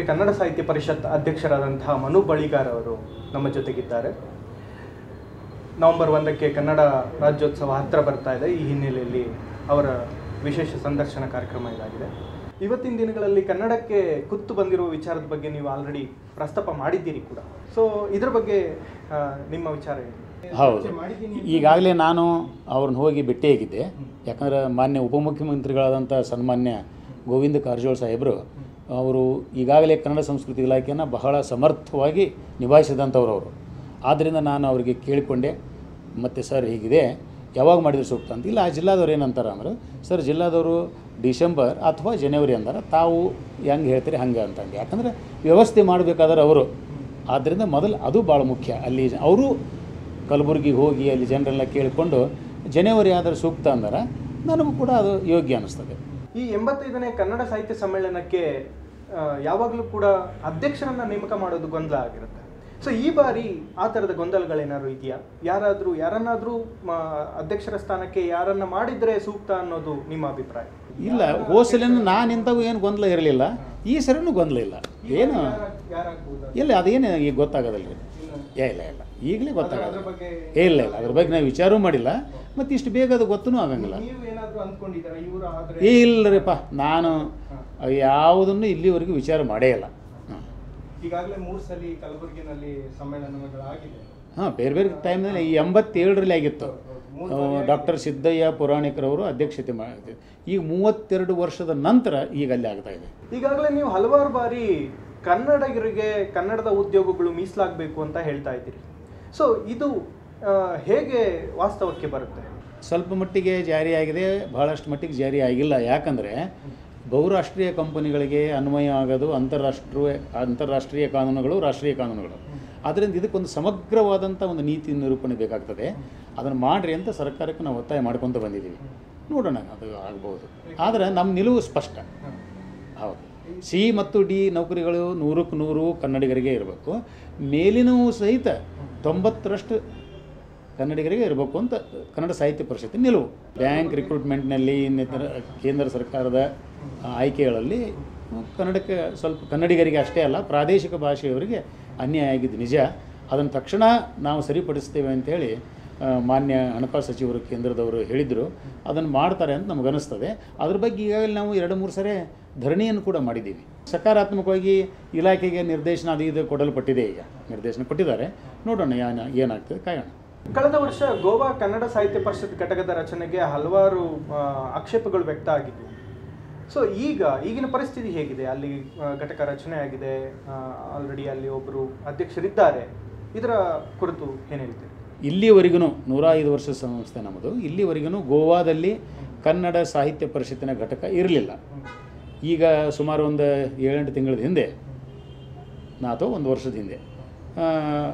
ಕನ್ನಡ ಸಾಹಿತ್ಯ ಪರಿಷತ್ ಅಧ್ಯಕ್ಷರಾದಂತಹ ಮನು ಬಳಿಗಾರ್ ಅವರು ನಮ್ಮ ಜೊತೆಗಿದ್ದಾರೆ ನವೆಂಬರ್ ಒಂದಕ್ಕೆ ಕನ್ನಡ ರಾಜ್ಯೋತ್ಸವ ಹತ್ತಿರ ಬರ್ತಾ ಇದೆ ಈ ಹಿನ್ನೆಲೆಯಲ್ಲಿ ಅವರ ವಿಶೇಷ ಸಂದರ್ಶನ ಕಾರ್ಯಕ್ರಮ ಇದಾಗಿದೆ ಇವತ್ತಿನ ದಿನಗಳಲ್ಲಿ ಕನ್ನಡಕ್ಕೆ ಕುತ್ತು ಬಂದಿರುವ ವಿಚಾರದ ಬಗ್ಗೆ ನೀವು ಆಲ್ರೆಡಿ ಪ್ರಸ್ತಾಪ ಮಾಡಿದ್ದೀರಿ ಕೂಡ ಸೊ ಇದ್ರ ಬಗ್ಗೆ ಆ, ನಿಮ್ಮ ವಿಚಾರ ಏನು ಹೌದು ಈಗಾಗಲೇ ನಾನು ಅವ್ರನ್ನ ಹೋಗಿ ಭೇಟಿಯಾಗಿದ್ದೆ ಯಾಕಂದ್ರೆ ಮಾನ್ಯ ಉಪಮುಖ್ಯಮಂತ್ರಿಗಳಾದಂಥ ಸನ್ಮಾನ್ಯ ಗೋವಿಂದ ಕಾರಜೋಳ ಸಾಹೇಬರು ಅವರು ಈಗಾಗಲೇ ಕನ್ನಡ ಸಂಸ್ಕೃತಿ ಇಲಾಖೆಯನ್ನು ಬಹಳ ಸಮರ್ಥವಾಗಿ ನಿಭಾಯಿಸಿದಂಥವ್ರು ಅವರು ಆದ್ದರಿಂದ ನಾನು ಅವರಿಗೆ ಕೇಳಿಕೊಂಡೆ ಮತ್ತು ಸರ್ ಹೀಗಿದೆ ಯಾವಾಗ ಮಾಡಿದ್ರೆ ಸೂಕ್ತ ಅಂತ ಇಲ್ಲ ಆ ಜಿಲ್ಲಾದವ್ರು ಏನಂತಾರೆ ಅಂದ್ರೆ ಸರ್ ಜಿಲ್ಲಾದವರು ಡಿಸೆಂಬರ್ ಅಥವಾ ಜನವರಿ ಅಂತಾರೆ ತಾವು ಹೆಂಗೆ ಹೇಳ್ತೀರಿ ಹಂಗೆ ಅಂತಂದು ಯಾಕಂದ್ರೆ ವ್ಯವಸ್ಥೆ ಮಾಡಬೇಕಾದ್ರೆ ಅವರು ಆದ್ದರಿಂದ ಮೊದಲು ಅದು ಭಾಳ ಮುಖ್ಯ ಅಲ್ಲಿ ಅವರು ಕಲಬುರಗಿಗೆ ಹೋಗಿ ಅಲ್ಲಿ ಜನರೆಲ್ಲ ಕೇಳಿಕೊಂಡು ಜನವರಿ ಆದರೆ ಸೂಕ್ತ ಅಂದ್ರೆ ನನಗೂ ಕೂಡ ಅದು ಯೋಗ್ಯ ಅನ್ನಿಸ್ತದೆ ಈ ಎಂಬತ್ತೈದನೇ ಕನ್ನಡ ಸಾಹಿತ್ಯ ಸಮ್ಮೇಳನಕ್ಕೆ ಆ, ಯಾವಾಗಲೂ ಕೂಡ ಅಧ್ಯಕ್ಷರನ್ನ ನೇಮಕ ಮಾಡೋದು ಗೊಂದಲ ಆಗಿರುತ್ತೆ ಸೊ ಈ ಬಾರಿ ಆ ಥರದ ಗೊಂದಲಗಳೇನಾದ್ರು ಇದೆಯಾ ಯಾರಾದರೂ ಯಾರನ್ನಾದರೂ ಅಧ್ಯಕ್ಷರ ಸ್ಥಾನಕ್ಕೆ ಯಾರನ್ನ ಮಾಡಿದ್ರೆ ಸೂಕ್ತ ಅನ್ನೋದು ನಿಮ್ಮ ಅಭಿಪ್ರಾಯ ಇಲ್ಲ ಹೋಸಲಿನ ನಾನು ಇಂಥವು ಏನು ಗೊಂದಲ ಇರಲಿಲ್ಲ ಈ ಸರಿನೂ ಗೊಂದಲ ಇಲ್ಲ ಏನು ಯಾರಾಗ್ಬೋದು ಇಲ್ಲ ಅದೇನು ಈಗ ಗೊತ್ತಾಗೋದಲ್ಲ ರೀ ಏ ಇಲ್ಲ ಇಲ್ಲ ಈಗಲೇ ಗೊತ್ತಾಗೋದು ಅದ್ರ ಬಗ್ಗೆ ಏ ಇಲ್ಲ ಇಲ್ಲ ಅದ್ರ ಬಗ್ಗೆ ನಾವು ವಿಚಾರವೂ ಮಾಡಿಲ್ಲ ಮತ್ತು ಇಷ್ಟು ಬೇಗ ಅದು ಗೊತ್ತೂ ಆಗಂಗಿಲ್ಲ ನೀವು ಏನಾದರೂ ಅಂದ್ಕೊಂಡಿದ್ದೀರಾ ಇವರು ಆದ್ರೆ ಏ ಇಲ್ಲರಿಪ್ಪ ನಾನು ಯಾವುದನ್ನು ಇಲ್ಲಿವರೆಗೂ ವಿಚಾರ ಮಾಡೇ ಇಲ್ಲ ಹಾಂ ಈಗಾಗಲೇ ಮೂರು ಸಲ ಕಲಬುರಗಿನಲ್ಲಿ ಸಮ್ಮೇಳನಗಳಾಗಿದೆ ಹಾಂ ಬೇರೆ ಬೇರೆ ಟೈಮ್ನಲ್ಲಿ ಈ ಎಂಬತ್ತೇಳರಲ್ಲಿ ಆಗಿತ್ತು ಡಾಕ್ಟರ್ ಸಿದ್ದಯ್ಯ ಪುರಾಣಿಕರವರು ಅಧ್ಯಕ್ಷತೆ ಮಾಡಿದ್ರು ಈಗ ಮೂವತ್ತೆರಡು ವರ್ಷದ ನಂತರ ಈಗ ಅಲ್ಲಿ ಆಗ್ತಾ ಇದೆ ಈಗಾಗಲೇ ನೀವು ಹಲವಾರು ಬಾರಿ ಕನ್ನಡಿಗರಿಗೆ ಕನ್ನಡದ ಉದ್ಯೋಗಗಳು ಮೀಸಲಾಗಬೇಕು ಅಂತ ಹೇಳ್ತಾ ಇದ್ದೀರಿ ಸೊ ಇದು ಆ, ಹೇಗೆ ವಾಸ್ತವಕ್ಕೆ ಬರುತ್ತೆ ಸ್ವಲ್ಪ ಮಟ್ಟಿಗೆ ಜಾರಿಯಾಗಿದೆ ಬಹಳಷ್ಟು ಮಟ್ಟಿಗೆ ಜಾರಿ ಆಗಿಲ್ಲ ಯಾಕಂದರೆ ಬಹುರಾಷ್ಟ್ರೀಯ ಕಂಪನಿಗಳಿಗೆ ಅನ್ವಯ ಆಗೋದು ಅಂತಾರಾಷ್ಟ್ರೀಯ ಅಂತಾರಾಷ್ಟ್ರೀಯ ಕಾನೂನುಗಳು ರಾಷ್ಟ್ರೀಯ ಕಾನೂನುಗಳು ಆದ್ದರಿಂದ ಇದಕ್ಕೊಂದು ಸಮಗ್ರವಾದಂಥ ಒಂದು ನೀತಿ ನಿರೂಪಣೆ ಬೇಕಾಗ್ತದೆ ಅದನ್ನು ಮಾಡಿರಿ ಅಂತ ಸರ್ಕಾರಕ್ಕೆ ನಾವು ಒತ್ತಾಯ ಮಾಡ್ಕೊತ ಬಂದಿದ್ದೀವಿ ನೋಡೋಣ ಅದು ಆಗ್ಬೋದು ಆದರೆ ನಮ್ಮ ನಿಲುವು ಸ್ಪಷ್ಟ ಹೌದು ಸಿ ಮತ್ತು ಡಿ ನೌಕರಿಗಳು ನೂರಕ್ಕೆ ನೂರು ಕನ್ನಡಿಗರಿಗೆ ಇರಬೇಕು ಮೇಲಿನವು ಸಹಿತ ತೊಂಬತ್ತರಷ್ಟು ಕನ್ನಡಿಗರಿಗೆ ಇರಬೇಕು ಅಂತ ಕನ್ನಡ ಸಾಹಿತ್ಯ ಪರಿಷತ್ತಿನ ನಿಲುವು ಬ್ಯಾಂಕ್ ರಿಕ್ರೂಟ್ಮೆಂಟ್ನಲ್ಲಿ ಇನ್ನಿತರ ಕೇಂದ್ರ ಸರ್ಕಾರದ ಆ, ಆಯ್ಕೆಗಳಲ್ಲಿ ಕನ್ನಡಕ್ಕೆ ಸ್ವಲ್ಪ ಕನ್ನಡಿಗರಿಗೆ ಅಷ್ಟೇ ಅಲ್ಲ ಪ್ರಾದೇಶಿಕ ಭಾಷೆಯವರಿಗೆ ಅನ್ಯಾಯ ಆಗಿದ್ದು ನಿಜ ಅದನ್ನು ತಕ್ಷಣ ನಾವು ಸರಿಪಡಿಸ್ತೇವೆ ಅಂತೇಳಿ ಆ, ಮಾನ್ಯ ಹಣಕಾಸು ಸಚಿವರು ಕೇಂದ್ರದವರು ಹೇಳಿದರು ಅದನ್ನು ಮಾಡ್ತಾರೆ ಅಂತ ನಮಗನ್ನಿಸ್ತದೆ ಅದ್ರ ಬಗ್ಗೆ ಈಗಾಗಲೇ ನಾವು ಎರಡು ಮೂರು ಸರಿ ಧರಣಿಯನ್ನು ಕೂಡ ಮಾಡಿದ್ದೀವಿ ಸಕಾರಾತ್ಮಕವಾಗಿ ಇಲಾಖೆಗೆ ನಿರ್ದೇಶನ ಅದು ಇದು ಕೊಡಲ್ಪಟ್ಟಿದೆ ಈಗ ನಿರ್ದೇಶನ ಕೊಟ್ಟಿದ್ದಾರೆ ನೋಡೋಣ ಏನ ಏನಾಗ್ತದೆ ಕಾಯೋಣ ಕಳೆದ ವರ್ಷ ಗೋವಾ ಕನ್ನಡ ಸಾಹಿತ್ಯ ಪರಿಷತ್ ಘಟಕದ ರಚನೆಗೆ ಹಲವಾರು ಆ, ಆಕ್ಷೇಪಗಳು ವ್ಯಕ್ತ ಆಗಿದ್ವು ಸೊ ಈಗ ಈಗಿನ ಪರಿಸ್ಥಿತಿ ಹೇಗಿದೆ ಅಲ್ಲಿ ಆ, ಘಟಕ ರಚನೆ ಆಗಿದೆ ಆಲ್ರೆಡಿ ಅಲ್ಲಿ ಒಬ್ಬರು ಅಧ್ಯಕ್ಷರಿದ್ದಾರೆ ಇದರ ಕುರಿತು ಏನು ಹೇಳ್ತೀರಿ ಇಲ್ಲಿವರೆಗೂ ನೂರ ಐದು ವರ್ಷ ಸಂಸ್ಥೆ ನಮ್ಮದು ಇಲ್ಲಿವರೆಗೂ ಗೋವಾದಲ್ಲಿ ಕನ್ನಡ ಸಾಹಿತ್ಯ ಪರಿಷತ್ತಿನ ಘಟಕ ಇರಲಿಲ್ಲ ಈಗ ಸುಮಾರು ಒಂದು ಏಳೆಂಟು ತಿಂಗಳ ಹಿಂದೆ ನಾ ಅಥವಾ ಒಂದು ವರ್ಷದ ಹಿಂದೆ ಆ,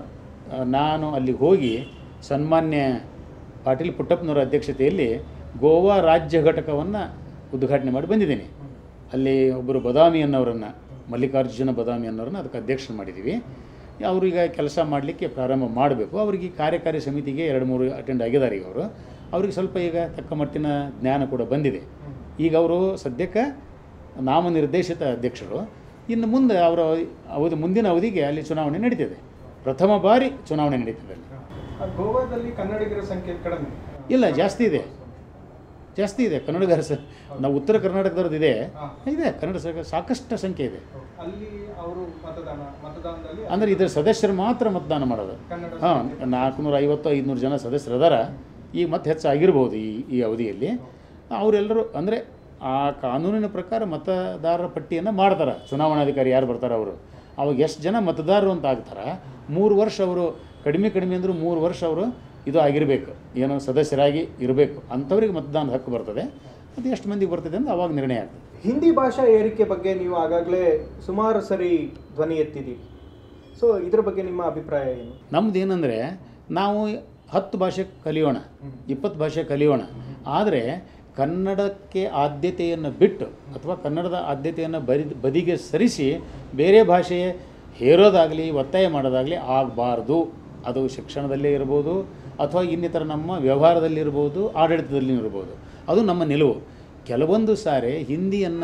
ನಾನು ಅಲ್ಲಿಗೆ ಹೋಗಿ ಸನ್ಮಾನ್ಯ ಪಾಟೀಲ್ ಪುಟ್ಟಪ್ಪನವರ ಅಧ್ಯಕ್ಷತೆಯಲ್ಲಿ ಗೋವಾ ರಾಜ್ಯ ಘಟಕವನ್ನು ಉದ್ಘಾಟನೆ ಮಾಡಿ ಬಂದಿದ್ದೀನಿ ಅಲ್ಲಿ ಒಬ್ಬರು ಬದಾಮಿ ಅನ್ನೋರನ್ನು ಮಲ್ಲಿಕಾರ್ಜುನ ಬದಾಮಿ ಅನ್ನೋರನ್ನ ಅದಕ್ಕೆ ಅಧ್ಯಕ್ಷ ಮಾಡಿದ್ದೀವಿ ಅವ್ರೀಗ ಕೆಲಸ ಮಾಡಲಿಕ್ಕೆ ಪ್ರಾರಂಭ ಮಾಡಬೇಕು ಅವರಿಗೆ ಈ ಕಾರ್ಯಕಾರಿ ಸಮಿತಿಗೆ ಎರಡು ಮೂರು ಅಟೆಂಡ್ ಆಗಿದ್ದಾರೆ ಈಗ ಅವರು ಅವ್ರಿಗೆ ಸ್ವಲ್ಪ ಈಗ ತಕ್ಕ ಮಟ್ಟಿನ ಜ್ಞಾನ ಕೂಡ ಬಂದಿದೆ ಈಗ ಅವರು ಸದ್ಯಕ್ಕೆ ನಾಮನಿರ್ದೇಶಿತ ಅಧ್ಯಕ್ಷರು ಇನ್ನು ಮುಂದೆ ಅವರ ಅವಧಿ ಮುಂದಿನ ಅವಧಿಗೆ ಅಲ್ಲಿ ಚುನಾವಣೆ ನಡೀತಿದೆ ಪ್ರಥಮ ಬಾರಿ ಚುನಾವಣೆ ನಡೀತದೆ ಅಲ್ಲಿ ಆ, ಗೋವಾದಲ್ಲಿ ಕನ್ನಡಿಗರ ಸಂಖ್ಯೆ ಕಡಿಮೆ ಇಲ್ಲ ಜಾಸ್ತಿ ಇದೆ ಜಾಸ್ತಿ ಇದೆ ಕನ್ನಡಿಗರ ಸ ನಾವು ಉತ್ತರ ಕರ್ನಾಟಕದವ್ರದ್ದು ಇದೆ ಇದೆ ಕನ್ನಡ ಸ- ಸಾಕಷ್ಟು ಸಂಖ್ಯೆ ಇದೆ ಅಲ್ಲಿ ಅವರು ಮತದಾನ ಮತದಾನದಲ್ಲಿ ಅಂದರೆ ಇದರ ಸದಸ್ಯರು ಮಾತ್ರ ಮತದಾನ ಮಾಡೋದು ಕನ್ನಡ ಹಾಂ ನಾಲ್ಕುನೂರ ಐವತ್ತು ಐದುನೂರು ಜನ ಸದಸ್ಯರು ಅದಾರ ಈಗ ಮತ್ತೆ ಹೆಚ್ಚಾಗಿರ್ಬೋದು ಈ ಈ ಅವಧಿಯಲ್ಲಿ ಅವರೆಲ್ಲರೂ ಅಂದರೆ ಆ ಕಾನೂನಿನ ಪ್ರಕಾರ ಮತದಾರರ ಪಟ್ಟಿಯನ್ನು ಮಾಡ್ತಾರೆ ಚುನಾವಣಾಧಿಕಾರಿ ಯಾರು ಬರ್ತಾರೆ ಅವರು ಅವಾಗ ಎಷ್ಟು ಜನ ಮತದಾರರು ಅಂತ ಆಗ್ತಾರೆ ಮೂರು ವರ್ಷ ಅವರು ಕಡಿಮೆ ಕಡಿಮೆ ಅಂದರೂ ಮೂರು ವರ್ಷ ಅವರು ಇದು ಆಗಿರಬೇಕು ಏನೋ ಸದಸ್ಯರಾಗಿ ಇರಬೇಕು ಅಂಥವ್ರಿಗೆ ಮತದಾನದ ಹಕ್ಕು ಬರ್ತದೆ ಅದು ಎಷ್ಟು ಮಂದಿಗೆ ಬರ್ತದೆ ಅಂತ ಅವಾಗ ನಿರ್ಣಯ ಆಗ್ತದೆ ಹಿಂದಿ ಭಾಷಾ ಏರಿಕೆ ಬಗ್ಗೆ ನೀವು ಆಗಾಗಲೇ ಸುಮಾರು ಸರಿ ಧ್ವನಿ ಎತ್ತಿದ್ದೀರಿ ಸೊ ಇದ್ರ ಬಗ್ಗೆ ನಿಮ್ಮ ಅಭಿಪ್ರಾಯ ಏನು ನಮ್ದು ಏನಂದರೆ ನಾವು ಹತ್ತು ಭಾಷೆ ಕಲಿಯೋಣ ಇಪ್ಪತ್ತು ಭಾಷೆ ಕಲಿಯೋಣ ಆದರೆ ಕನ್ನಡಕ್ಕೆ ಆದ್ಯತೆಯನ್ನು ಬಿಟ್ಟು ಅಥವಾ ಕನ್ನಡದ ಆದ್ಯತೆಯನ್ನು ಬರಿ ಬದಿಗೆ ಸರಿಸಿ ಬೇರೆ ಭಾಷೆ ಹೇರೋದಾಗಲಿ ಒತ್ತಾಯ ಮಾಡೋದಾಗಲಿ ಆಗಬಾರ್ದು ಅದು ಶಿಕ್ಷಣದಲ್ಲೇ ಇರ್ಬೋದು ಅಥವಾ ಇನ್ನಿತರ ನಮ್ಮ ವ್ಯವಹಾರದಲ್ಲಿರ್ಬೋದು ಆಡಳಿತದಲ್ಲಿ ಇರ್ಬೋದು ಅದು ನಮ್ಮ ನಿಲುವು ಕೆಲವೊಂದು ಸಾರಿ ಹಿಂದಿಯನ್ನು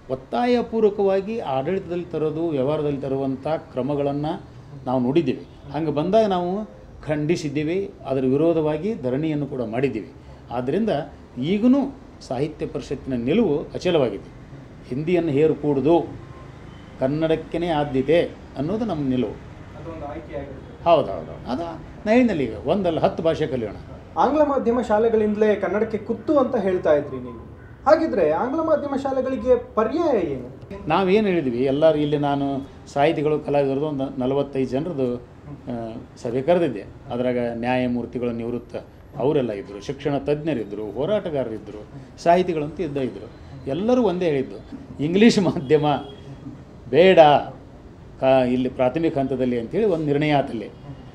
ಒತ್ತಾಯಪೂರ್ವಕವಾಗಿ ಆಡಳಿತದಲ್ಲಿ ತರೋದು ವ್ಯವಹಾರದಲ್ಲಿ ತರುವಂಥ ಕ್ರಮಗಳನ್ನು ನಾವು ನೋಡಿದ್ದೀವಿ ಹಂಗೆ ಬಂದಾಗ ನಾವು ಖಂಡಿಸಿದ್ದೀವಿ ಅದರ ವಿರೋಧವಾಗಿ ಧರಣಿಯನ್ನು ಕೂಡ ಮಾಡಿದ್ದೀವಿ ಆದ್ದರಿಂದ ಈಗಲೂ ಸಾಹಿತ್ಯ ಪರಿಷತ್ತಿನ ನಿಲುವು ಅಚಲವಾಗಿದೆ ಹಿಂದಿಯನ್ನು ಹೇರು ಕೂಡುದು ಕನ್ನಡಕ್ಕೇ ಆದ್ಯತೆ ಅನ್ನೋದು ನಮ್ಮ ನಿಲುವು ಅದೊಂದು ಆಯ್ಕೆಯಾಗಿರುತ್ತೆ ಹೌದು ಹೌದು ಅದು ನಾ ಹೇಳಿದ್ನಲ್ಲ ಈಗ ಒಂದಲ್ಲ ಹತ್ತು ಭಾಷೆ ಕಲಿಯೋಣ ಆಂಗ್ಲ ಮಾಧ್ಯಮ ಶಾಲೆಗಳಿಂದಲೇ ಕನ್ನಡಕ್ಕೆ ಕುತ್ತು ಅಂತ ಹೇಳ್ತಾ ಇದ್ರಿ ನೀವು ಹಾಗಿದ್ರೆ ಆಂಗ್ಲ ಮಾಧ್ಯಮ ಶಾಲೆಗಳಿಗೆ ಪರ್ಯಾಯ ಏನು ನಾವೇನು ಹೇಳಿದ್ವಿ ಎಲ್ಲರೂ ಇಲ್ಲಿ ನಾನು ಸಾಹಿತಿಗಳು ಕಲಾವಿದರದು ಒಂದು ನಲವತ್ತೈದು ಜನರದು ಆ, ಸಭೆ ಕರೆದಿದ್ದೆ ಅದರಾಗ ನ್ಯಾಯಮೂರ್ತಿಗಳು ನಿವೃತ್ತ ಅವರೆಲ್ಲ ಇದ್ದರು ಶಿಕ್ಷಣ ತಜ್ಞರಿದ್ದರು ಹೋರಾಟಗಾರರಿದ್ದರು ಸಾಹಿತಿಗಳಂತೂ ಇದ್ದ ಇದ್ದರು ಎಲ್ಲರೂ ಒಂದೇ ಹೇಳಿದ್ದು ಇಂಗ್ಲೀಷ್ ಮಾಧ್ಯಮ ಬೇಡ ಕಾ ಇಲ್ಲಿ ಪ್ರಾಥಮಿಕ ಹಂತದಲ್ಲಿ ಅಂತೇಳಿ ಒಂದು ನಿರ್ಣಯ ಆತಲ್ಲಿ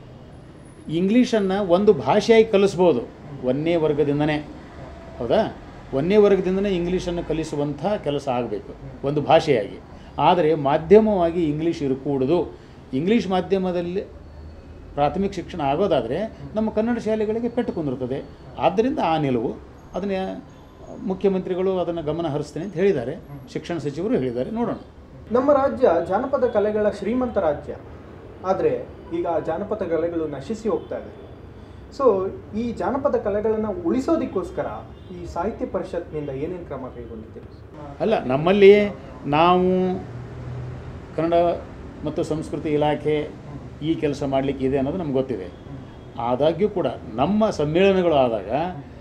ಇಂಗ್ಲೀಷನ್ನು ಒಂದು ಭಾಷೆಯಾಗಿ ಕಲಿಸ್ಬೋದು ಒಂದನೇ ವರ್ಗದಿಂದನೇ ಹೌದಾ ಒಂದನೇ ವರ್ಗದಿಂದನೇ ಇಂಗ್ಲೀಷನ್ನು ಕಲಿಸುವಂಥ ಕೆಲಸ ಆಗಬೇಕು ಒಂದು ಭಾಷೆಯಾಗಿ ಆದರೆ ಮಾಧ್ಯಮವಾಗಿ ಇಂಗ್ಲೀಷ್ ಇರಕೂಡದು ಇಂಗ್ಲೀಷ್ ಮಾಧ್ಯಮದಲ್ಲಿ ಪ್ರಾಥಮಿಕ ಶಿಕ್ಷಣ ಆಗೋದಾದರೆ ನಮ್ಮ ಕನ್ನಡ ಶಾಲೆಗಳಿಗೆ ಪೆಟ್ಟು ಕುಂದಿರ್ತದೆ ಆದ್ದರಿಂದ ಆ ನಿಲುವು ಅದನ್ನು ಮುಖ್ಯಮಂತ್ರಿಗಳು ಅದನ್ನು ಗಮನ ಹರಿಸ್ತೇನೆ ಅಂತ ಹೇಳಿದ್ದಾರೆ ಶಿಕ್ಷಣ ಸಚಿವರು ಹೇಳಿದ್ದಾರೆ ನೋಡೋಣ ನಮ್ಮ ರಾಜ್ಯ ಜಾನಪದ ಕಲೆಗಳ ಶ್ರೀಮಂತ ರಾಜ್ಯ ಆದರೆ ಈಗ ಆ ಜಾನಪದ ಕಲೆಗಳು ನಶಿಸಿ ಹೋಗ್ತಾ ಇದೆ ಸೊ ಈ ಜಾನಪದ ಕಲೆಗಳನ್ನು ಉಳಿಸೋದಕ್ಕೋಸ್ಕರ ಈ ಸಾಹಿತ್ಯ ಪರಿಷತ್ನಿಂದ ಏನೇನು ಕ್ರಮ ಕೈಗೊಂಡಿದ್ದೀರಿ ಅಲ್ಲ ನಮ್ಮಲ್ಲಿ ನಾವು ಕನ್ನಡ ಮತ್ತು ಸಂಸ್ಕೃತಿ ಇಲಾಖೆ ಈ ಕೆಲಸ ಮಾಡಲಿಕ್ಕೆ ಇದೆ ಅನ್ನೋದು ನಮ್ಗೆ ಗೊತ್ತಿದೆ ಆದಾಗ್ಯೂ ಕೂಡ ನಮ್ಮ ಸಮ್ಮೇಳನಗಳು ಆದಾಗ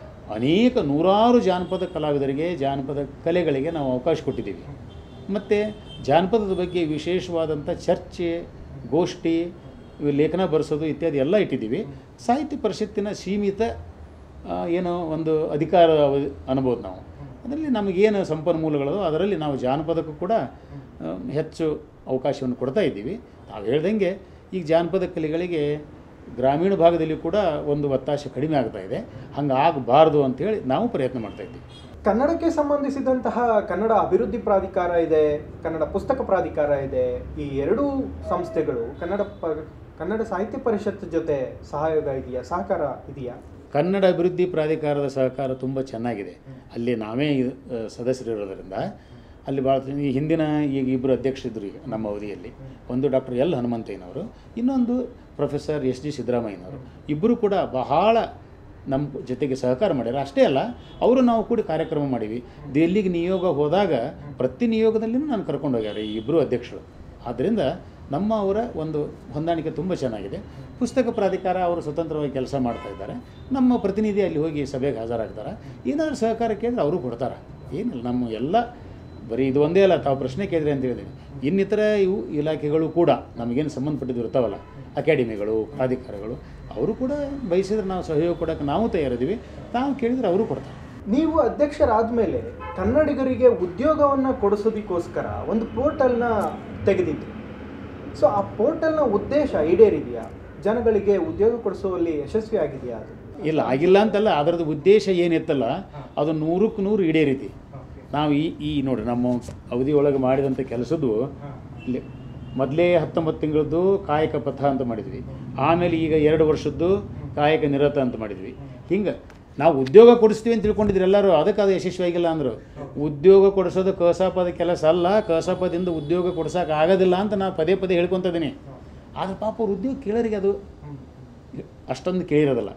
ಅನೇಕ ನೂರಾರು ಜಾನಪದ ಕಲಾವಿದರಿಗೆ ಜಾನಪದ ಕಲೆಗಳಿಗೆ ನಾವು ಅವಕಾಶ ಕೊಟ್ಟಿದ್ದೀವಿ ಮತ್ತು ಜಾನಪದದ ಬಗ್ಗೆ ವಿಶೇಷವಾದಂಥ ಚರ್ಚೆ ಗೋಷ್ಠಿ ಇವು ಲೇಖನ ಬರೆಸೋದು ಇತ್ಯಾದಿ ಎಲ್ಲ ಇಟ್ಟಿದ್ದೀವಿ ಸಾಹಿತ್ಯ ಪರಿಷತ್ತಿನ ಸೀಮಿತ ಆ, ಏನೋ ಒಂದು ಅಧಿಕಾರ ಅವ- ಅನ್ಬೋದು ನಾವು ಅದರಲ್ಲಿ ನಮಗೇನು ಸಂಪನ್ಮೂಲಗಳೋ ಅದರಲ್ಲಿ ನಾವು ಜಾನಪದಕ್ಕೂ ಕೂಡ ಆ, ಹೆಚ್ಚು ಅವಕಾಶವನ್ನು ಕೊಡ್ತಾ ಇದ್ದೀವಿ ನಾವು ಹೇಳ್ದಂಗೆ ಈಗ ಜಾನಪದ ಕಲೆಗಳಿಗೆ ಗ್ರಾಮೀಣ ಭಾಗದಲ್ಲಿ ಕೂಡ ಒಂದು ಒತ್ತಾಶ ಕಡಿಮೆ ಆಗ್ತಾ ಇದೆ ಹಂಗೆ ಆಗಬಾರ್ದು ಅಂತೇಳಿ ನಾವು ಪ್ರಯತ್ನ ಮಾಡ್ತಾ ಇದ್ದೀವಿ ಕನ್ನಡಕ್ಕೆ ಸಂಬಂಧಿಸಿದಂತಹ ಕನ್ನಡ ಅಭಿವೃದ್ಧಿ ಪ್ರಾಧಿಕಾರ ಇದೆ ಕನ್ನಡ ಪುಸ್ತಕ ಪ್ರಾಧಿಕಾರ ಇದೆ ಈ ಎರಡೂ ಸಂಸ್ಥೆಗಳು ಕನ್ನಡ ಪ ಕನ್ನಡ ಸಾಹಿತ್ಯ ಪರಿಷತ್ ಜೊತೆ ಸಹಯೋಗ ಇದೆಯಾ ಸಹಕಾರ ಇದೆಯಾ ಕನ್ನಡ ಅಭಿವೃದ್ಧಿ ಪ್ರಾಧಿಕಾರದ ಸಹಕಾರ ತುಂಬ ಚೆನ್ನಾಗಿದೆ ಅಲ್ಲಿ ನಾವೇ ಇದು, ಆ, ಸದಸ್ಯರಿರೋದರಿಂದ ಅಲ್ಲಿ ಭಾಳ ಈ ಹಿಂದಿನ ಈಗ ಇಬ್ಬರು ಅಧ್ಯಕ್ಷರಿದ್ದರು ಈಗ ನಮ್ಮ ಅವಧಿಯಲ್ಲಿ ಒಂದು ಡಾಕ್ಟರ್ ಎಲ್ ಹನುಮಂತಯ್ಯನವರು ಇನ್ನೊಂದು ಪ್ರೊಫೆಸರ್ ಎಸ್ ಜಿ ಸಿದ್ದರಾಮಯ್ಯನವರು ಇಬ್ಬರು ಕೂಡ ಬಹಳ ನಮ್ಮ ಜೊತೆಗೆ ಸಹಕಾರ ಮಾಡ್ಯಾರ ಅಷ್ಟೇ ಅಲ್ಲ ಅವರು ನಾವು ಕೂಡಿ ಕಾರ್ಯಕ್ರಮ ಮಾಡೀವಿ ದೆಹಲಿಗೆ ನಿಯೋಗ ಹೋದಾಗ ಪ್ರತಿ ನಿಯೋಗದಲ್ಲಿನೂ ನಾನು ಕರ್ಕೊಂಡು ಹೋಗ್ಯಾರ ಈ ಇಬ್ಬರು ಅಧ್ಯಕ್ಷರು ಆದ್ದರಿಂದ ನಮ್ಮ ಅವರ ಒಂದು ಹೊಂದಾಣಿಕೆ ತುಂಬ ಚೆನ್ನಾಗಿದೆ ಪುಸ್ತಕ ಪ್ರಾಧಿಕಾರ ಅವರು ಸ್ವತಂತ್ರವಾಗಿ ಕೆಲಸ ಮಾಡ್ತಾ ಇದ್ದಾರೆ ನಮ್ಮ ಪ್ರತಿನಿಧಿ ಅಲ್ಲಿ ಹೋಗಿ ಸಭೆಗೆ ಹಾಜರಾಗ್ತಾರೆ ಏನಾದರೂ ಸಹಕಾರ ಕೇಳಿದ್ರೆ ಅವರು ಕೊಡ್ತಾರೆ ಏನಿಲ್ಲ ನಮ್ಮ ಎಲ್ಲ ಬರೀ ಇದು ಒಂದೇ ಅಲ್ಲ ತಾವು ಪ್ರಶ್ನೆ ಕೇಳಿದ್ರಿ ಅಂತ ಹೇಳಿದ್ದೀನಿ ಇನ್ನಿತರ ಇವು ಇಲಾಖೆಗಳು ಕೂಡ ನಮಗೇನು ಸಂಬಂಧಪಟ್ಟಿದ್ದು ಇರ್ತಾವಲ್ಲ ಅಕಾಡೆಮಿಗಳು ಪ್ರಾಧಿಕಾರಗಳು ಅವರು ಕೂಡ ಬಯಸಿದ್ರೆ ನಾವು ಸಹಯೋಗ ಕೊಡೋಕೆ ನಾವು ತಯಾರಿದ್ದೀವಿ ತಾವು ಕೇಳಿದ್ರೆ ಅವರು ಕೊಡ್ತಾರೆ ನೀವು ಅಧ್ಯಕ್ಷರಾದ ಮೇಲೆ ಕನ್ನಡಿಗರಿಗೆ ಉದ್ಯೋಗವನ್ನು ಕೊಡಿಸೋದಕ್ಕೋಸ್ಕರ ಒಂದು ಪೋರ್ಟಲ್ನ ತೆಗೆದಿದ್ರಿ ಸೊ ಆ ಪೋರ್ಟಲ್ನ ಉದ್ದೇಶ ಈಡೇರಿದೆಯಾ ಜನಗಳಿಗೆ ಉದ್ಯೋಗ ಕೊಡಿಸುವಲ್ಲಿ ಯಶಸ್ವಿ ಆಗಿದೆಯಾ ಅದು ಇಲ್ಲ ಆಗಿಲ್ಲ ಅಂತಲ್ಲ ಅದರದ್ದು ಉದ್ದೇಶ ಏನಿತ್ತಲ್ಲ ಅದು ನೂರಕ್ಕೆ ನೂರು ಈಡೇರಿತಿ ನಾವು ಈ ಈ ನೋಡಿ ನಮ್ಮ ಅವಧಿ ಒಳಗೆ ಮಾಡಿದಂಥ ಕೆಲಸದ್ದು ಇಲ್ಲಿ ಮೊದಲೇ ಹತ್ತೊಂಬತ್ತು ತಿಂಗಳದ್ದು ಕಾಯಕ ಪಥ ಅಂತ ಮಾಡಿದ್ವಿ ಆಮೇಲೆ ಈಗ ಎರಡು ವರ್ಷದ್ದು ಕಾಯಕ ನಿರತ ಅಂತ ಮಾಡಿದ್ವಿ ಹಿಂಗೆ ನಾವು ಉದ್ಯೋಗ ಕೊಡಿಸ್ತೀವಿ ಅಂತ ತಿಳ್ಕೊಂಡಿದ್ರು ಎಲ್ಲರೂ ಅದಕ್ಕೆ ಅದು ಯಶಸ್ವಿಯಾಗಿಲ್ಲ ಅಂದರು ಉದ್ಯೋಗ ಕೊಡಿಸೋದು ಕಸಾಪದ ಕೆಲಸ ಅಲ್ಲ ಕಸಾಪದಿಂದ ಉದ್ಯೋಗ ಕೊಡ್ಸೋಕೆ ಆಗೋದಿಲ್ಲ ಅಂತ ನಾನು ಪದೇ ಪದೇ ಹೇಳ್ಕೊತ ಇದ್ದೀನಿ ಆದರೆ ಪಾಪ ಅವ್ರು ಉದ್ಯೋಗ ಕೇಳೋರಿಗೆ ಅದು ಅಷ್ಟೊಂದು ಕೇಳಿರೋದಿಲ್ಲ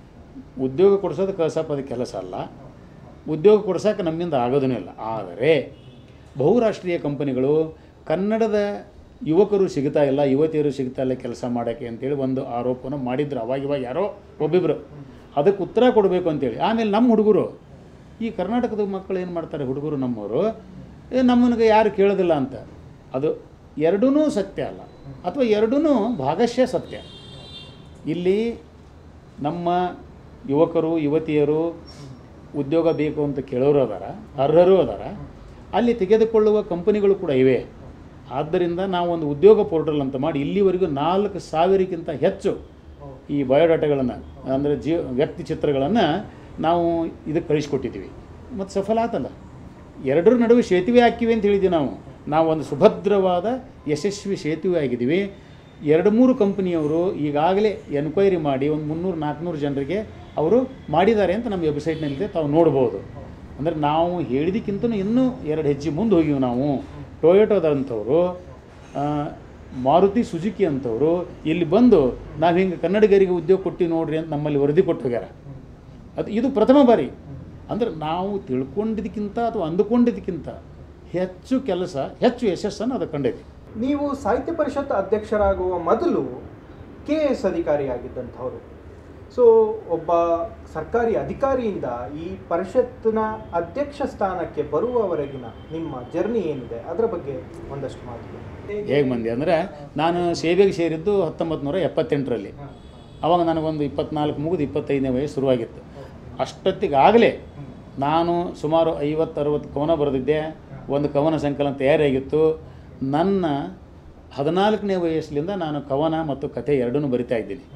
ಉದ್ಯೋಗ ಕೊಡಿಸೋದು ಕಸಾಪದ ಕೆಲಸ ಅಲ್ಲ ಉದ್ಯೋಗ ಕೊಡ್ಸೋಕೆ ನಮ್ಮಿಂದ ಆಗೋದೂ ಇಲ್ಲ ಆದರೆ ಬಹುರಾಷ್ಟ್ರೀಯ ಕಂಪನಿಗಳು ಕನ್ನಡದ ಯುವಕರು ಸಿಗ್ತಾ ಇಲ್ಲ ಯುವತಿಯರು ಸಿಗ್ತಾ ಇಲ್ಲ ಕೆಲಸ ಮಾಡೋಕ್ಕೆ ಅಂತೇಳಿ ಒಂದು ಆರೋಪನ ಮಾಡಿದ್ರು ಅವಾಗ ಇವಾಗ ಯಾರೋ ಒಬ್ಬಿಬ್ಬರು ಅದಕ್ಕೆ ಉತ್ತರ ಕೊಡಬೇಕು ಅಂತೇಳಿ ಆಮೇಲೆ ನಮ್ಮ ಹುಡುಗರು ಈ ಕರ್ನಾಟಕದ ಮಕ್ಕಳು ಏನು ಮಾಡ್ತಾರೆ ಹುಡುಗರು ನಮ್ಮವರು ಏ ನಮ್ಮನಿಗೆ ಯಾರು ಕೇಳೋದಿಲ್ಲ ಅಂತ ಅದು ಎರಡೂ ಸತ್ಯ ಅಲ್ಲ ಅಥವಾ ಎರಡೂ ಭಾಗಶಃ ಸತ್ಯ ಇಲ್ಲಿ ನಮ್ಮ ಯುವಕರು ಯುವತಿಯರು ಉದ್ಯೋಗ ಬೇಕು ಅಂತ ಕೇಳೋರು ಅದಾರ ಅರ್ಹರು ಅದಾರ ಅಲ್ಲಿ ತೆಗೆದುಕೊಳ್ಳುವ ಕಂಪನಿಗಳು ಕೂಡ ಇವೆ ಆದ್ದರಿಂದ ನಾವು ಒಂದು ಉದ್ಯೋಗ ಪೋರ್ಟಲ್ ಅಂತ ಮಾಡಿ ಇಲ್ಲಿವರೆಗೂ ನಾಲ್ಕು ಸಾವಿರಕ್ಕಿಂತ ಹೆಚ್ಚು ಈ ಬಯೋಡಾಟಾಗಳನ್ನು ಅಂದರೆ ಜೀ ವ್ಯಕ್ತಿ ಚಿತ್ರಗಳನ್ನು ನಾವು ಇದಕ್ಕೆ ಕಳಿಸ್ಕೊಟ್ಟಿದ್ದೀವಿ ಮತ್ತು ಸಫಲ ಆತಲ್ಲ ಎರಡರ ನಡುವೆ ಸೇತುವೆ ಹಾಕಿವಿ ಅಂತ ಹೇಳಿದ್ವಿ ನಾವು ನಾವು ಒಂದು ಸುಭದ್ರವಾದ ಯಶಸ್ವಿ ಸೇತುವೆ ಆಗಿದ್ದೀವಿ ಎರಡು ಮೂರು ಕಂಪನಿಯವರು ಈಗಾಗಲೇ ಎನ್ಕ್ವೈರಿ ಮಾಡಿ ಒಂದು ಮುನ್ನೂರು ನಾಲ್ಕುನೂರು ಜನರಿಗೆ ಅವರು ಮಾಡಿದ್ದಾರೆ ಅಂತ ನಮ್ಮ ವೆಬ್ಸೈಟ್ನಲ್ಲಿದೆ ತಾವು ನೋಡ್ಬೋದು ಅಂದರೆ ನಾವು ಹೇಳಿದಕ್ಕಿಂತ ಇನ್ನೂ ಎರಡು ಹೆಜ್ಜೆ ಮುಂದೆ ಹೋಗಿವಿ ನಾವು ಟೊಯೋಟೋದಂಥವರು ಆ, ಮಾರುತಿ ಸುಜುಕಿ ಅಂತವರು ಇಲ್ಲಿ ಬಂದು ನಾವು ಹಿಂಗೆ ಕನ್ನಡಿಗರಿಗೆ ಉದ್ಯೋಗ ಕೊಟ್ಟಿವಿ ನೋಡ್ರಿ ಅಂತ ನಮ್ಮಲ್ಲಿ ವರದಿ ಕೊಟ್ಟು ಹೋಗ್ಯಾರ ಅದು ಇದು ಪ್ರಥಮ ಬಾರಿ ಅಂದರೆ ನಾವು ತಿಳ್ಕೊಂಡಿದ್ದಕ್ಕಿಂತ ಅಥವಾ ಅಂದುಕೊಂಡಿದ್ದಕ್ಕಿಂತ ಹೆಚ್ಚು ಕೆಲಸ ಹೆಚ್ಚು ಯಶಸ್ಸನ್ನು ಅದು ಕಂಡೈತಿ ನೀವು ಸಾಹಿತ್ಯ ಪರಿಷತ್ ಅಧ್ಯಕ್ಷರಾಗುವ ಮೊದಲು ಕೆ ಎಸ್ ಅಧಿಕಾರಿಯಾಗಿದ್ದಂಥವರು ಸೊ ಒಬ್ಬ ಸರ್ಕಾರಿ ಅಧಿಕಾರಿಯಿಂದ ಈ ಪರಿಷತ್ತಿನ ಅಧ್ಯಕ್ಷ ಸ್ಥಾನಕ್ಕೆ ಬರುವವರೆಗಿನ ನಿಮ್ಮ ಜರ್ನಿ ಏನಿದೆ ಅದರ ಬಗ್ಗೆ ಒಂದಷ್ಟು ಮಾತು ಹೇಗೆ ಮಂದಿ ಅಂದರೆ ನಾನು ಸೇವೆಗೆ ಸೇರಿದ್ದು ಹತ್ತೊಂಬತ್ತು ನೂರ ಎಪ್ಪತ್ತೆಂಟರಲ್ಲಿ ಅವಾಗ ನನಗೊಂದು ಇಪ್ಪತ್ನಾಲ್ಕು ಮುಗಿದು ಇಪ್ಪತ್ತೈದನೇ ವಯಸ್ಸು ಶುರುವಾಗಿತ್ತು ಅಷ್ಟೊತ್ತಿಗಾಗಲೇ ನಾನು ಸುಮಾರು ಐವತ್ತು ಅರವತ್ತು ಕವನ ಬರೆದಿದ್ದೆ ಒಂದು ಕವನ ಸಂಕಲನ ತಯಾರಾಗಿತ್ತು ನನ್ನ ಹದಿನಾಲ್ಕನೇ ವಯಸ್ಸಿನಿಂದ ನಾನು ಕವನ ಮತ್ತು ಕಥೆ ಎರಡನ್ನೂ ಬರಿತಾ ಇದ್ದೀನಿ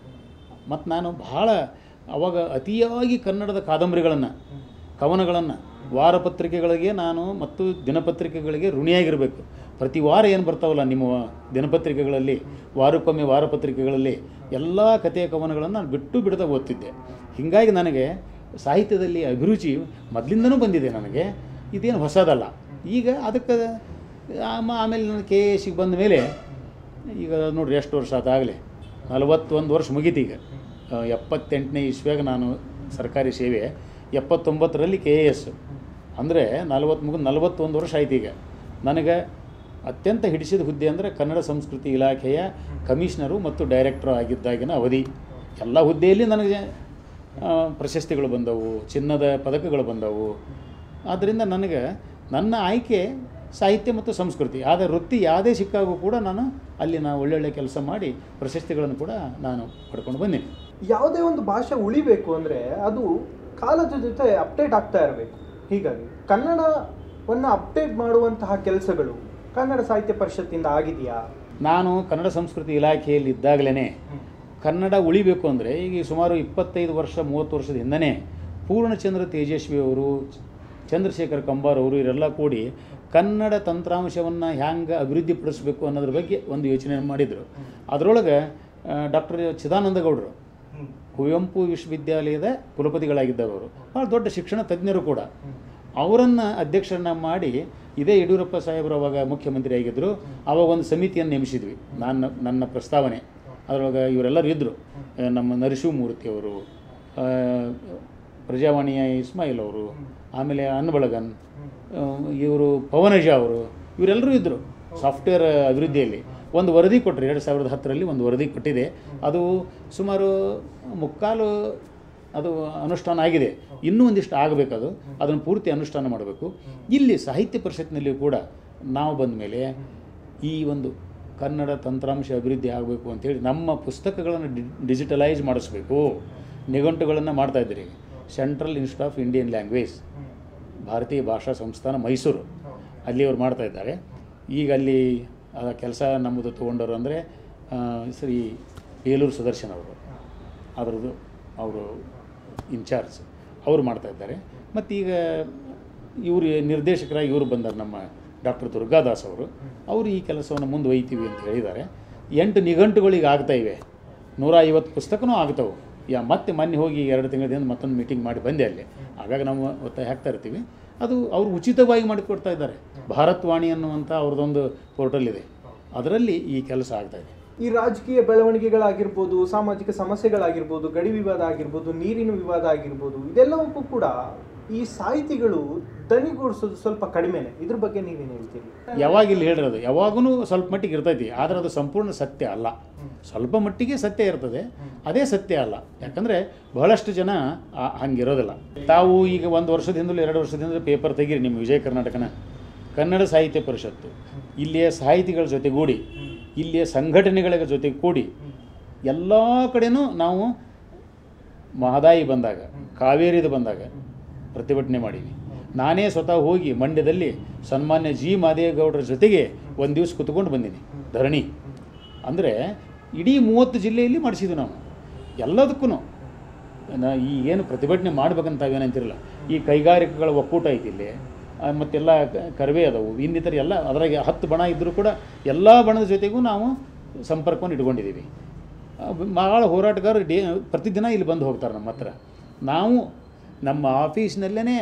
ಮತ್ತು ನಾನು ಬಹಳ ಅವಾಗ ಅತಿಯಾಗಿ ಕನ್ನಡದ ಕಾದಂಬರಿಗಳನ್ನು ಕವನಗಳನ್ನು ವಾರಪತ್ರಿಕೆಗಳಿಗೆ ನಾನು ಮತ್ತು ದಿನಪತ್ರಿಕೆಗಳಿಗೆ ಋಣಿಯಾಗಿರಬೇಕು ಪ್ರತಿ ವಾರ ಏನು ಬರ್ತಾವಲ್ಲ ನಿಮ್ಮ ದಿನಪತ್ರಿಕೆಗಳಲ್ಲಿ ವಾರಕ್ಕೊಮ್ಮೆ ವಾರಪತ್ರಿಕೆಗಳಲ್ಲಿ ಎಲ್ಲ ಕಥೆಯ ಕವನಗಳನ್ನು ನಾನು ಬಿಟ್ಟು ಬಿಡದೆ ಓದ್ತಿದ್ದೆ ಹೀಗಾಗಿ ನನಗೆ ಸಾಹಿತ್ಯದಲ್ಲಿ ಅಭಿರುಚಿ ಮೊದಲಿಂದನೂ ಬಂದಿದೆ ನನಗೆ ಇದೇನು ಹೊಸದಲ್ಲ ಈಗ ಅದಕ್ಕೆ ಆಮ- ಆಮೇಲೆ ನಾನು ಕೆ ಎ ಸಿಗೆ ಬಂದ ಮೇಲೆ ಈಗ ನೋಡ್ರಿ ಎಷ್ಟು ವರ್ಷ ಆದಾಗಲೇ ನಲವತ್ತೊಂದು ವರ್ಷ ಮುಗೀತು ಈಗ ಆ, ಎಪ್ಪತ್ತೆಂಟನೇ ಇಸ್ವಿಯಾಗ ನಾನು ಸರ್ಕಾರಿ ಸೇವೆ ಎಪ್ಪತ್ತೊಂಬತ್ತರಲ್ಲಿ ಕೆ ಎ ಎಸ್ ಅಂದರೆ ನಲವತ್ತು ಮುಗಿದು ನಲವತ್ತೊಂದು ವರ್ಷ ಆಯ್ತು ಈಗ ನನಗೆ ಅತ್ಯಂತ ಹಿಡಿಸಿದ ಹುದ್ದೆ ಅಂದರೆ ಕನ್ನಡ ಸಂಸ್ಕೃತಿ ಇಲಾಖೆಯ ಕಮಿಷನರು ಮತ್ತು ಡೈರೆಕ್ಟರ್ ಆಗಿದ್ದಾಗಿನ ಅವಧಿ ಎಲ್ಲ ಹುದ್ದೆಯಲ್ಲಿ ನನಗೆ ಆ, ಪ್ರಶಸ್ತಿಗಳು ಬಂದವು ಚಿನ್ನದ ಪದಕಗಳು ಬಂದವು ಆದ್ದರಿಂದ ನನಗೆ ನನ್ನ ಆಯ್ಕೆ ಸಾಹಿತ್ಯ ಮತ್ತು ಸಂಸ್ಕೃತಿ ಆದರೆ ವೃತ್ತಿ ಯಾವುದೇ ಸಿಕ್ಕಾಗೂ ಕೂಡ ನಾನು ಅಲ್ಲಿ ನಾನು ಒಳ್ಳೊಳ್ಳೆ ಕೆಲಸ ಮಾಡಿ ಪ್ರಶಸ್ತಿಗಳನ್ನು ಕೂಡ ನಾನು ಪಡ್ಕೊಂಡು ಬಂದೀನಿ ಯಾವುದೇ ಒಂದು ಭಾಷೆ ಉಳಿಬೇಕು ಅಂದರೆ ಅದು ಕಾಲದ ಜೊತೆ ಅಪ್ಡೇಟ್ ಆಗ್ತಾ ಇರಬೇಕು ಹೀಗಾಗಿ ಕನ್ನಡವನ್ನು ಅಪ್ಡೇಟ್ ಮಾಡುವಂತಹ ಕೆಲಸಗಳು ಕನ್ನಡ ಸಾಹಿತ್ಯ ಪರಿಷತ್ತಿಂದ ಆಗಿದೆಯಾ ನಾನು ಕನ್ನಡ ಸಂಸ್ಕೃತಿ ಇಲಾಖೆಯಲ್ಲಿ ಇದ್ದಾಗಲೇ ಕನ್ನಡ ಉಳಿಬೇಕು ಅಂದರೆ ಈಗ ಸುಮಾರು ಇಪ್ಪತ್ತೈದು ವರ್ಷ ಮೂವತ್ತು ವರ್ಷದ ಹಿಂದನೇ ಪೂರ್ಣಚಂದ್ರ ತೇಜಸ್ವಿ ಅವರು ಚಂದ್ರಶೇಖರ್ ಕಂಬಾರ್ ಅವರು ಇವರೆಲ್ಲ ಕೂಡಿ ಕನ್ನಡ ತಂತ್ರಾಂಶವನ್ನು ಹ್ಯಾಂಗೆ ಅಭಿವೃದ್ಧಿಪಡಿಸಬೇಕು ಅನ್ನೋದ್ರ ಬಗ್ಗೆ ಒಂದು ಯೋಚನೆ ಮಾಡಿದರು ಅದರೊಳಗೆ ಡಾಕ್ಟರ್ ಚಿದಾನಂದ ಗೌಡರು ಕುವೆಂಪು ವಿಶ್ವವಿದ್ಯಾಲಯದ ಕುಲಪತಿಗಳಾಗಿದ್ದವರು ಭಾಳ ದೊಡ್ಡ ಶಿಕ್ಷಣ ತಜ್ಞರು ಕೂಡ ಅವರನ್ನು ಅಧ್ಯಕ್ಷರನ್ನ ಮಾಡಿ ಇದೇ ಯಡಿಯೂರಪ್ಪ ಸಾಹೇಬರು ಅವಾಗ ಮುಖ್ಯಮಂತ್ರಿ ಆಗಿದ್ದರು ಅವಾಗ ಒಂದು ಸಮಿತಿಯನ್ನು ನೇಮಿಸಿದ್ವಿ ನಾನು ನನ್ನ ಪ್ರಸ್ತಾವನೆ ಅದರೊಳಗೆ ಇವರೆಲ್ಲರೂ ಇದ್ದರು ನಮ್ಮ ನರಸಿಂಹಮೂರ್ತಿಯವರು ಆ, ಪ್ರಜಾವಾಣಿಯ ಇಸ್ಮಾಯಿಲ್ ಅವರು ಆಮೇಲೆ ಅನ್ಬಳಗನ್ ಇವರು ಪವನಜ ಅವರು ಇವರೆಲ್ಲರೂ ಇದ್ದರು ಸಾಫ್ಟ್ವೇರ್ ಅಭಿವೃದ್ಧಿಯಲ್ಲಿ ಒಂದು ವರದಿ ಕೊಟ್ಟರು ಎರಡು ಸಾವಿರದ ಹತ್ತರಲ್ಲಿ ಒಂದು ವರದಿ ಕೊಟ್ಟಿದೆ ಅದು ಸುಮಾರು ಮುಕ್ಕಾಲು ಅದು ಅನುಷ್ಠಾನ ಆಗಿದೆ ಇನ್ನೂ ಒಂದಿಷ್ಟು ಆಗಬೇಕದು ಅದನ್ನು ಪೂರ್ತಿ ಅನುಷ್ಠಾನ ಮಾಡಬೇಕು ಇಲ್ಲಿ ಸಾಹಿತ್ಯ ಪರಿಷತ್ನಲ್ಲಿಯೂ ಕೂಡ ನಾವು ಬಂದ ಮೇಲೆ ಈ ಒಂದು ಕನ್ನಡ ತಂತ್ರಾಂಶ ಅಭಿವೃದ್ಧಿ ಆಗಬೇಕು ಅಂತೇಳಿ ನಮ್ಮ ಪುಸ್ತಕಗಳನ್ನು ಡಿ ಡಿಜಿಟಲೈಸ್ ಮಾಡಿಸ್ಬೇಕು ನಿಘಂಟುಗಳನ್ನು ಮಾಡ್ತಾಯಿದ್ದೀರಿ Central Institute of Indian Language ಭಾರತೀಯ ಭಾಷಾ ಸಂಸ್ಥಾನ ಮೈಸೂರು ಅಲ್ಲಿ ಅವ್ರು ಮಾಡ್ತಾ ಇದ್ದಾರೆ ಈಗ ಅಲ್ಲಿ ಆ ಕೆಲಸ ನಮ್ಮದು ತೊಗೊಂಡವರು ಅಂದರೆ ಶ್ರೀ ಬೇಲೂರು ಸುದರ್ಶನ್ ಅವರು ಅದರದ್ದು ಅವರು ಇನ್ಚಾರ್ಜ್ ಅವರು ಮಾಡ್ತಾ ಇದ್ದಾರೆ ಮತ್ತು ಈಗ ಇವರು ನಿರ್ದೇಶಕರಾಗಿ ಇವರು ಬಂದಾರೆ ನಮ್ಮ ಡಾಕ್ಟರ್ ದುರ್ಗಾದಾಸ್ ಅವರು ಅವರು ಈ ಕೆಲಸವನ್ನು ಮುಂದುವೈತೀವಿ ಅಂತ ಹೇಳಿದ್ದಾರೆ ಎಂಟು ನಿಘಂಟುಗಳಿಗೆ ಆಗ್ತಾ ಇವೆ ನೂರ ಐವತ್ತು ಪುಸ್ತಕನೂ ಆಗ್ತಾವೆ ಯಾ ಮತ್ತೆ ಮೊನ್ನೆ ಹೋಗಿ ಎರಡು ತಿಂಗಳಿಂದ ಮತ್ತೊಂದು ಮೀಟಿಂಗ್ ಮಾಡಿ ಬಂದೆ ಅಲ್ಲಿ ಆಗಾಗ ನಾವು ಒತ್ತಾಯ ಹಾಕ್ತಾ ಇರ್ತೀವಿ ಅದು ಅವರು ಉಚಿತವಾಗಿ ಮಾಡಿಕೊಡ್ತಾ ಇದ್ದಾರೆ ಭಾರತ್ ವಾಣಿ ಅನ್ನುವಂಥ ಅವ್ರದ್ದೊಂದು ಪೋರ್ಟಲ್ ಇದೆ ಅದರಲ್ಲಿ ಈ ಕೆಲಸ ಆಗ್ತಾ ಇದೆ ಈ ರಾಜಕೀಯ ಬೆಳವಣಿಗೆಗಳಾಗಿರ್ಬೋದು ಸಾಮಾಜಿಕ ಸಮಸ್ಯೆಗಳಾಗಿರ್ಬೋದು ಗಡಿ ವಿವಾದ ಆಗಿರ್ಬೋದು ನೀರಿನ ವಿವಾದ ಆಗಿರ್ಬೋದು ಇದೆಲ್ಲವಕ್ಕೂ ಕೂಡ ಈ ಸಾಹಿತಿಗಳು ದನಿಗೂಡಿಸೋದು ಸ್ವಲ್ಪ ಕಡಿಮೆನೆ ಇದ್ರ ಬಗ್ಗೆ ನೀವೇನು ಹೇಳ್ತೀರಿ ಯಾವಾಗ ಇಲ್ಲಿ ಹೇಳಿರೋದು ಯಾವಾಗೂ ಸ್ವಲ್ಪ ಮಟ್ಟಿಗೆ ಇರ್ತೈತಿ ಆದರೆ ಅದು ಸಂಪೂರ್ಣ ಸತ್ಯ ಅಲ್ಲ ಸ್ವಲ್ಪ ಮಟ್ಟಿಗೆ ಸತ್ಯ ಇರ್ತದೆ ಅದೇ ಸತ್ಯ ಅಲ್ಲ ಯಾಕಂದರೆ ಬಹಳಷ್ಟು ಜನ ಆ- ಹಂಗಿರೋದಿಲ್ಲ ತಾವು ಈಗ ಒಂದು ವರ್ಷದ ಹಿಂದಲೂ ಎರಡು ವರ್ಷದ ಹಿಂದಲೂ ಪೇಪರ್ ತೆಗೀರಿ ನಿಮ್ಮ ವಿಜಯ ಕರ್ನಾಟಕನ ಕನ್ನಡ ಸಾಹಿತ್ಯ ಪರಿಷತ್ತು ಇಲ್ಲಿಯ ಸಾಹಿತಿಗಳ ಜೊತೆಗೂಡಿ ಇಲ್ಲಿಯ ಸಂಘಟನೆಗಳ ಜೊತೆ ಕೂಡಿ ಎಲ್ಲ ಕಡೆನೂ ನಾವು ಮಹದಾಯಿ ಬಂದಾಗ ಕಾವೇರಿದು ಬಂದಾಗ ಪ್ರತಿಭಟನೆ ಮಾಡೀವಿ ನಾನೇ ಸ್ವತಃ ಹೋಗಿ ಮಂಡ್ಯದಲ್ಲಿ ಸನ್ಮಾನ್ಯ ಜಿ ಮಾದೇಗೌಡರ ಜೊತೆಗೆ ಒಂದು ದಿವಸ ಕುತ್ಕೊಂಡು ಬಂದೀನಿ ಧರಣಿ ಅಂದರೆ ಇಡೀ ಮೂವತ್ತು ಜಿಲ್ಲೆಯಲ್ಲಿ ಮಾಡಿಸಿದ್ವಿ ನಾವು ಎಲ್ಲದಕ್ಕೂ ನಾ ಈ ಏನು ಪ್ರತಿಭಟನೆ ಮಾಡ್ಬೇಕಂತ ತಾವೇನಂತಿರಲ್ಲ ಈ ಕೈಗಾರಿಕೆಗಳ ಒಕ್ಕೂಟ ಐತಿ ಇಲ್ಲಿ ಆ, ಮತ್ತೆಲ್ಲ ಕ- ಕರವೇ ಅದಾವು ಇನ್ನಿತರ ಎಲ್ಲ ಅದ್ರಾಗೆ ಹತ್ತು ಬಣ ಇದ್ದರೂ ಕೂಡ ಎಲ್ಲ ಬಣದ ಜೊತೆಗೂ ನಾವು ಸಂಪರ್ಕವನ್ನು ಇಟ್ಕೊಂಡಿದ್ದೀವಿ ಆ, ಭಾಳ ಹೋರಾಟಗಾರರು ಡೇ ಪ್ರತಿದಿನ ಇಲ್ಲಿ ಬಂದು ಹೋಗ್ತಾರೆ ನಮ್ಮ ಹತ್ರ ನಾವು ನಮ್ಮ ಆಫೀಸ್ನಲ್ಲೇ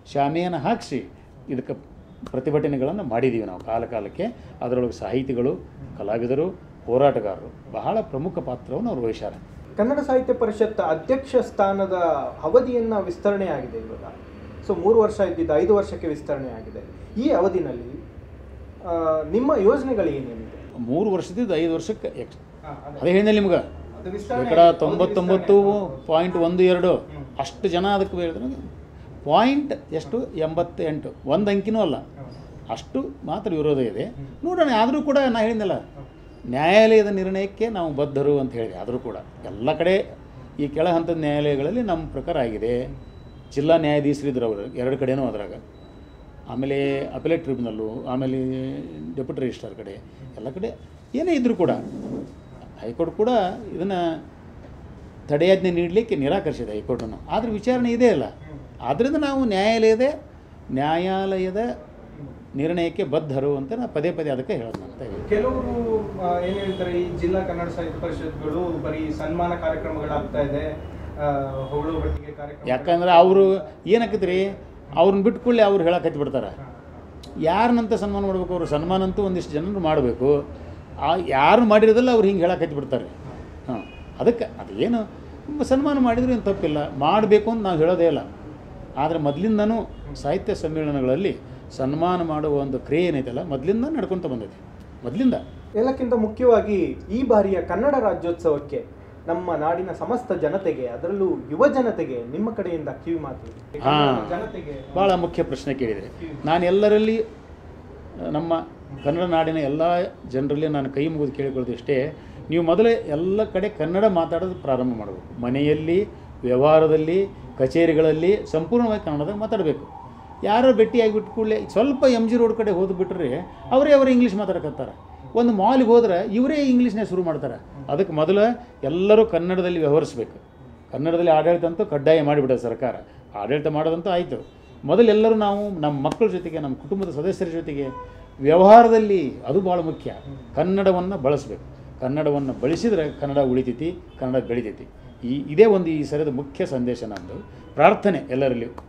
ಶಾಮಿಯಾನ ಹಾಕಿಸಿ ಇದಕ್ಕೆ ಪ್ರತಿಭಟನೆಗಳನ್ನು ಮಾಡಿದ್ದೀವಿ ನಾವು ಕಾಲ ಕಾಲಕ್ಕೆ ಅದರೊಳಗೆ ಸಾಹಿತಿಗಳು ಕಲಾವಿದರು ಹೋರಾಟಗಾರರು ಬಹಳ ಪ್ರಮುಖ ಪಾತ್ರವನ್ನು ಅವರು ವಹಿಸ್ಯಾರ ಕನ್ನಡ ಸಾಹಿತ್ಯ ಪರಿಷತ್ ಅಧ್ಯಕ್ಷ ಸ್ಥಾನದ ಅವಧಿಯನ್ನ ವಿಸ್ತರಣೆ ಆಗಿದೆ ಇವಾಗ ಸೊ ಮೂರು ವರ್ಷ ಇದ್ದಿದ್ದು ಐದು ವರ್ಷಕ್ಕೆ ವಿಸ್ತರಣೆ ಆಗಿದೆ ಈ ಅವಧಿನಲ್ಲಿ ಆ, ನಿಮ್ಮ ಯೋಜನೆಗಳು ಏನೇನಿದೆ ಮೂರು ವರ್ಷದಿಂದ ಐದು ವರ್ಷಕ್ಕೆ ಎಕ್ಸ್ ಹಾ, ಅದೇ. ಅದೇ ಹೇಳಿದೆ ನಿಮ್ಗೆ ಅದು ವಿಸ್ತರಣೆ ಶೇಕಡ ಆಗಿದೆ. ತೊಂಬತ್ತೊಂಬತ್ತು ವಿಸ್ತರಣೆ ಪಾಯಿಂಟ್ ಒಂದು ಎರಡು ಹ್ಮ್. ಅಷ್ಟು ಜನ ಅದಕ್ಕೆ ಹೇಳಿದ್ರೆ ಪಾಯಿಂಟ್ ಎಷ್ಟು ಎಂಬತ್ತೆಂಟು ಒಂದು ಅಂಕಿನೂ ಅಲ್ಲ ಹೌದು. ಅಷ್ಟು ಮಾತ್ರ ವಿರೋಧ ಇದೆ ನೋಡೋಣ ಆದರೂ ಕೂಡ ನಾ ಹೇಳಿದ್ನಲ್ಲ ನ್ಯಾಯಾಲಯದ ನಿರ್ಣಯಕ್ಕೆ ನಾವು ಬದ್ಧರು ಅಂತ ಹೇಳಿದೆ ಆದರೂ ಕೂಡ ಎಲ್ಲ ಕಡೆ ಈ ಕೆಳ ಹಂತದ ನ್ಯಾಯಾಲಯಗಳಲ್ಲಿ ನಮ್ಮ ಪ್ರಕಾರ ಆಗಿದೆ ಜಿಲ್ಲಾ ನ್ಯಾಯಾಧೀಶರಿದ್ರು ಅವರು ಎರಡು ಕಡೆನೂ ಅದ್ರಾಗ ಆಮೇಲೆ ಅಪೆಲೇಟ್ ಟ್ರಿಬ್ಯುನಲ್ಲು ಆಮೇಲೆ ಡೆಪ್ಯೂಟಿ ರಿಜಿಸ್ಟ್ರಾರ್ ಕಡೆ ಎಲ್ಲ ಕಡೆ ಏನೇ ಇದ್ದರೂ ಕೂಡ ಹೈಕೋರ್ಟ್ ಕೂಡ ಇದನ್ನು ತಡೆಯಾಜ್ಞೆ ನೀಡಲಿಕ್ಕೆ ನಿರಾಕರಿಸಿದೆ ಹೈಕೋರ್ಟನ್ನು ಆದರೆ ವಿಚಾರಣೆ ಇದೆ ಅಲ್ಲ ಆದ್ದರಿಂದ ನಾವು ನ್ಯಾಯಾಲಯದ ನ್ಯಾಯಾಲಯದ ನಿರ್ಣಯಕ್ಕೆ ಬದ್ಧರು ಅಂತ ನಾನು ಪದೇ ಪದೇ ಅದಕ್ಕೆ ಹೇಳೋದು ಅಂತ ಹೇಳಿ ಕೆಲವರು ಆ, ಏನ್ ಹೇಳ್ತಾರೆ ಈ ಜಿಲ್ಲಾ ಕನ್ನಡ ಸಾಹಿತ್ಯ ಪರಿಷತ್ಗಳು ಬರೀ ಸನ್ಮಾನ ಕಾರ್ಯಕ್ರಮಗಳಾಗ್ತಾ ಇದೆ ಆ, ಹೊಗಳು ಬಟ್ಟಿಗೆ ಕಾರ್ಯಕ್ರಮ ಯಾಕಂದ್ರೆ ಅವರು ಏನಾಕತ್ರಿ ಅವ್ರನ್ನ ಬಿಟ್ಕೊಳ್ಳಿ ಅವ್ರು ಹೇಳಕ್ಕೆ ಬಿಡ್ತಾರೆ ಯಾರನ್ನಂತ ಸನ್ಮಾನ ಮಾಡಬೇಕು ಅವರು ಸನ್ಮಾನ ಅಂತೂ ಒಂದಿಷ್ಟು ಜನರು ಮಾಡಬೇಕು ಆ ಯಾರು ಮಾಡಿರೋದಲ್ಲ ಅವ್ರು ಹಿಂಗೆ ಹೇಳಕ್ಕೆ ಬಿಡ್ತಾರೆ ಹಾಂ ಅದಕ್ಕೆ ಅದೇನು ಸನ್ಮಾನ ಮಾಡಿದ್ರು ಏನು ತಪ್ಪಿಲ್ಲ ಮಾಡಬೇಕು ಅಂತ ನಾವು ಹೇಳೋದೇ ಇಲ್ಲ ಆದರೆ ಮೊದಲಿಂದನೂ ಸಾಹಿತ್ಯ ಸಮ್ಮೇಳನಗಳಲ್ಲಿ ಸನ್ಮಾನ ಮಾಡುವ ಒಂದು ಕ್ರಿಯೆ ಏನೈತಲ್ಲ ಮೊದಲಿಂದ ನಡ್ಕೊತ ಬಂದೈತೆ ಮೊದಲಿಂದ ಎಲ್ಲಕ್ಕಿಂತ ಮುಖ್ಯವಾಗಿ ಈ ಬಾರಿಯ ಕನ್ನಡ ರಾಜ್ಯೋತ್ಸವಕ್ಕೆ ನಮ್ಮ ನಾಡಿನ ಸಮಸ್ತ ಜನತೆಗೆ ಅದರಲ್ಲೂ ಯುವ ಜನತೆಗೆ ನಿಮ್ಮ ಕಡೆಯಿಂದ ಕಿವಿ ಮಾತು ಹಾಂ ಜನತೆಗೆ ಭಾಳ ಮುಖ್ಯ ಪ್ರಶ್ನೆ ಕೇಳಿದರೆ ನಾನು ಎಲ್ಲರಲ್ಲಿ ನಮ್ಮ ಕನ್ನಡ ನಾಡಿನ ಎಲ್ಲ ಜನರಲ್ಲಿ ನಾನು ಕೈ ಮುಗಿದು ಕೇಳಿಕೊಳ್ಳೋದು ಇಷ್ಟೇ ನೀವು ಮೊದಲೇ ಎಲ್ಲ ಕಡೆ ಕನ್ನಡ ಮಾತಾಡೋದು ಪ್ರಾರಂಭ ಮಾಡಬೇಕು ಮನೆಯಲ್ಲಿ ವ್ಯವಹಾರದಲ್ಲಿ ಕಚೇರಿಗಳಲ್ಲಿ ಸಂಪೂರ್ಣವಾಗಿ ಕನ್ನಡದಾಗ ಮಾತಾಡಬೇಕು ಯಾರೋ ಭೇಟಿಯಾಗಿಬಿಟ್ಟು ಕೂಡಲೇ ಸ್ವಲ್ಪ ಎಮ್ ಜಿ ರೋಡ್ ಕಡೆ ಹೋದ್ಬಿಟ್ರೆ ಅವರೇ ಅವರು ಇಂಗ್ಲೀಷ್ ಮಾತಾಡಕತ್ತಾರೆ ಒಂದು ಮಾಲಿಗೆ ಹೋದ್ರೆ ಇವರೇ ಇಂಗ್ಲೀಷ್ನೇ ಶುರು ಮಾಡ್ತಾರೆ ಅದಕ್ಕೆ ಮೊದಲು ಎಲ್ಲರೂ ಕನ್ನಡದಲ್ಲಿ ವ್ಯವಹರಿಸ್ಬೇಕು ಕನ್ನಡದಲ್ಲಿ ಆಡಳಿತ ಅಂತೂ ಕಡ್ಡಾಯ ಮಾಡಿಬಿಟ್ಟೆ ಸರ್ಕಾರ ಆಡಳಿತ ಮಾಡೋದಂತೂ ಆಯಿತು ಮೊದಲೆಲ್ಲರೂ ನಾವು ನಮ್ಮ ಮಕ್ಕಳ ಜೊತೆಗೆ ನಮ್ಮ ಕುಟುಂಬದ ಸದಸ್ಯರ ಜೊತೆಗೆ ವ್ಯವಹಾರದಲ್ಲಿ ಅದು ಭಾಳ ಮುಖ್ಯ ಕನ್ನಡವನ್ನು ಬಳಸಬೇಕು ಕನ್ನಡವನ್ನು ಬಳಸಿದರೆ ಕನ್ನಡ ಉಳಿತೈತಿ ಕನ್ನಡ ಬೆಳಿತೈತಿ ಈ ಇದೇ ಒಂದು ಈ ಸರಿದ ಮುಖ್ಯ ಸಂದೇಶ ನಮ್ಮದು ಪ್ರಾರ್ಥನೆ ಎಲ್ಲರಲ್ಲಿಯೂ